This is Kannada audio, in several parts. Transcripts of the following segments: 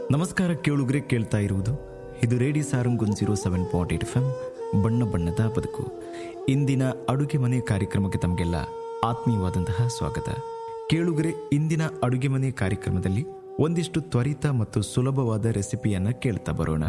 ನಮಸ್ಕಾರ ಕೇಳುಗರೆ ಕೇಳ್ತಾ ಇರುವುದು ಇದು radio Sarang one zero seven point eight F M ಬಣ್ಣ ಬಣ್ಣದ ಬದುಕು ಇಂದಿನ ಅಡುಗೆ ಮನೆ ಕಾರ್ಯಕ್ರಮಕ್ಕೆ ತಮಗೆಲ್ಲ ಆತ್ಮೀಯವಾದಂತಹ ಸ್ವಾಗತ ಕೇಳುಗರೆ ಇಂದಿನ ಅಡುಗೆ ಮನೆ ಕಾರ್ಯಕ್ರಮದಲ್ಲಿ ಒಂದಿಷ್ಟು ತ್ವರಿತ ಮತ್ತು ಸುಲಭವಾದ ರೆಸಿಪಿಯನ್ನ ಕೇಳ್ತಾ ಬರೋಣ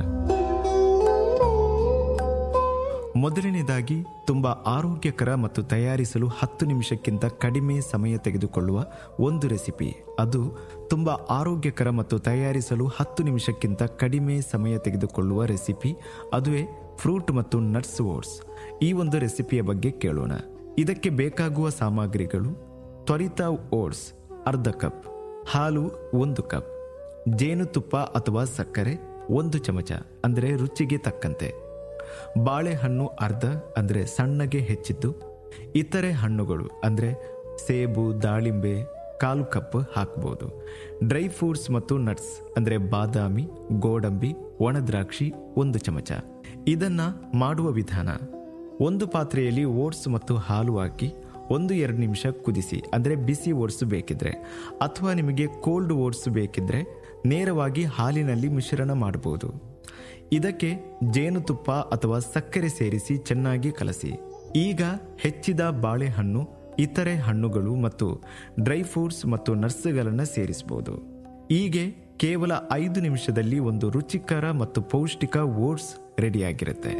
ಮೊದಲನೇದಾಗಿ ತುಂಬಾ ಆರೋಗ್ಯಕರ ಮತ್ತು ತಯಾರಿಸಲು ಹತ್ತು ನಿಮಿಷಕ್ಕಿಂತ ಕಡಿಮೆ ಸಮಯ ತೆಗೆದುಕೊಳ್ಳುವ ಒಂದು ರೆಸಿಪಿ ಅದು ತುಂಬಾ ಆರೋಗ್ಯಕರ ಮತ್ತು ತಯಾರಿಸಲು ಹತ್ತು ನಿಮಿಷಕ್ಕಿಂತ ಕಡಿಮೆ ಸಮಯ ತೆಗೆದುಕೊಳ್ಳುವ ರೆಸಿಪಿ ಅದುವೇ ಫ್ರೂಟ್ ಮತ್ತು ನಟ್ಸ್ ಓಟ್ಸ್ ಈ ಒಂದು ರೆಸಿಪಿಯ ಬಗ್ಗೆ ಕೇಳೋಣ ಇದಕ್ಕೆ ಬೇಕಾಗುವ ಸಾಮಗ್ರಿಗಳು ತ್ವರಿತ ಓಟ್ಸ್ ಅರ್ಧ ಕಪ್ ಹಾಲು ಒಂದು ಕಪ್ ಜೇನುತುಪ್ಪ ಅಥವಾ ಸಕ್ಕರೆ ಒಂದು ಚಮಚ ಅಂದರೆ ರುಚಿಗೆ ತಕ್ಕಂತೆ ಬಾಳೆಹಣ್ಣು ಅರ್ಧ ಅಂದರೆ ಸಣ್ಣಗೆ ಹೆಚ್ಚಿದ್ದು ಇತರೆ ಹಣ್ಣುಗಳು ಅಂದರೆ ಸೇಬು ದಾಳಿಂಬೆ ಕಾಲು ಕಪ್ ಹಾಕಬಹುದು ಡ್ರೈ ಫ್ರೂಟ್ಸ್ ಮತ್ತು ನಟ್ಸ್ ಅಂದರೆ ಬಾದಾಮಿ ಗೋಡಂಬಿ ಒಣದ್ರಾಕ್ಷಿ ಒಂದು ಚಮಚ ಇದನ್ನ ಮಾಡುವ ವಿಧಾನ ಒಂದು ಪಾತ್ರೆಯಲ್ಲಿ ಓಟ್ಸ್ ಮತ್ತು ಹಾಲು ಹಾಕಿ ಒಂದು ಎರಡು ನಿಮಿಷ ಕುದಿಸಿ ಅಂದರೆ ಬಿಸಿ ಓಟ್ಸ್ ಬೇಕಿದ್ರೆ ಅಥವಾ ನಿಮಗೆ ಕೋಲ್ಡ್ ಓಟ್ಸ್ ಬೇಕಿದ್ರೆ ನೇರವಾಗಿ ಹಾಲಿನಲ್ಲಿ ಮಿಶ್ರಣ ಮಾಡಬಹುದು ಇದಕ್ಕೆ ಜೇನುತುಪ್ಪ ಅಥವಾ ಸಕ್ಕರೆ ಸೇರಿಸಿ ಚೆನ್ನಾಗಿ ಕಲಸಿ ಈಗ ಹೆಚ್ಚಿದ ಬಾಳೆಹಣ್ಣು ಇತರೆ ಹಣ್ಣುಗಳು ಮತ್ತು ಡ್ರೈ ಫ್ರೂಟ್ಸ್ ಮತ್ತು ನಟ್ಸ್ಗಳನ್ನು ಸೇರಿಸಬಹುದು ಹೀಗೆ ಕೇವಲ ಐದು ನಿಮಿಷದಲ್ಲಿ ಒಂದು ರುಚಿಕರ ಮತ್ತು ಪೌಷ್ಟಿಕ ಓಟ್ಸ್ ರೆಡಿಯಾಗಿರುತ್ತೆ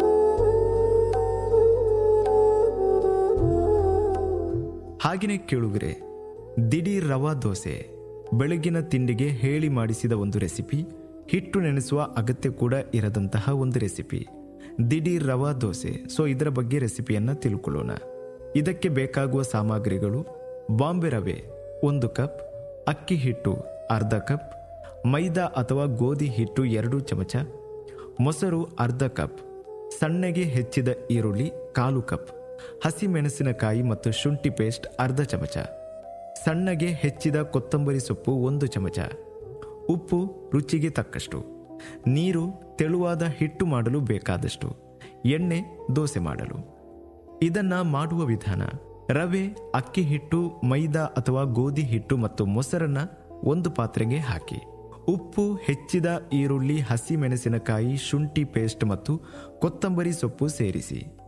ಹಾಗೆಯೇ ಕೇಳುಗರೆ ದಿಢೀರ್ ರವಾ ದೋಸೆ ಬೆಳಗಿನ ತಿಂಡಿಗೆ ಹೇಳಿ ಮಾಡಿಸಿದ ಒಂದು ರೆಸಿಪಿ ಹಿಟ್ಟು ನೆನೆಸುವ ಅಗತ್ಯ ಕೂಡ ಇರದಂತಹ ಒಂದು ರೆಸಿಪಿ ದಿಢೀರ್ ರವಾ ದೋಸೆ ಸೊ ಇದರ ಬಗ್ಗೆ ರೆಸಿಪಿಯನ್ನ ತಿಳ್ಕೊಳ್ಳೋಣ ಇದಕ್ಕೆ ಬೇಕಾಗುವ ಸಾಮಗ್ರಿಗಳು ಬಾಂಬೆ ರವೆ ಒಂದು ಕಪ್ ಅಕ್ಕಿ ಹಿಟ್ಟು ಅರ್ಧ ಕಪ್ ಮೈದಾ ಅಥವಾ ಗೋಧಿ ಹಿಟ್ಟು ಎರಡು ಚಮಚ ಮೊಸರು ಅರ್ಧ ಕಪ್ ಸಣ್ಣಗೆ ಹೆಚ್ಚಿದ ಈರುಳ್ಳಿ ಕಾಲು ಕಪ್ ಹಸಿ ಮೆಣಸಿನಕಾಯಿ ಮತ್ತು ಶುಂಠಿ ಪೇಸ್ಟ್ ಅರ್ಧ ಚಮಚ ಸಣ್ಣಗೆ ಹೆಚ್ಚಿದ ಕೊತ್ತಂಬರಿ ಸೊಪ್ಪು ಒಂದು ಚಮಚ ಉಪ್ಪು ರುಚಿಗೆ ತಕ್ಕಷ್ಟು ನೀರು ತೆಳುವಾದ ಹಿಟ್ಟು ಮಾಡಲು ಬೇಕಾದಷ್ಟು ಎಣ್ಣೆ ದೋಸೆ ಮಾಡಲು ಇದನ್ನ ಮಾಡುವ ವಿಧಾನ ರವೆ ಅಕ್ಕಿ ಹಿಟ್ಟು ಮೈದಾ ಅಥವಾ ಗೋಧಿ ಹಿಟ್ಟು ಮತ್ತು ಮೊಸರನ್ನ ಒಂದು ಪಾತ್ರೆಗೆ ಹಾಕಿ ಉಪ್ಪು ಹೆಚ್ಚಿದ ಈರುಳ್ಳಿ ಹಸಿ ಮೆಣಸಿನಕಾಯಿ ಶುಂಠಿ ಪೇಸ್ಟ್ ಮತ್ತು ಕೊತ್ತಂಬರಿ ಸೊಪ್ಪು ಸೇರಿಸಿ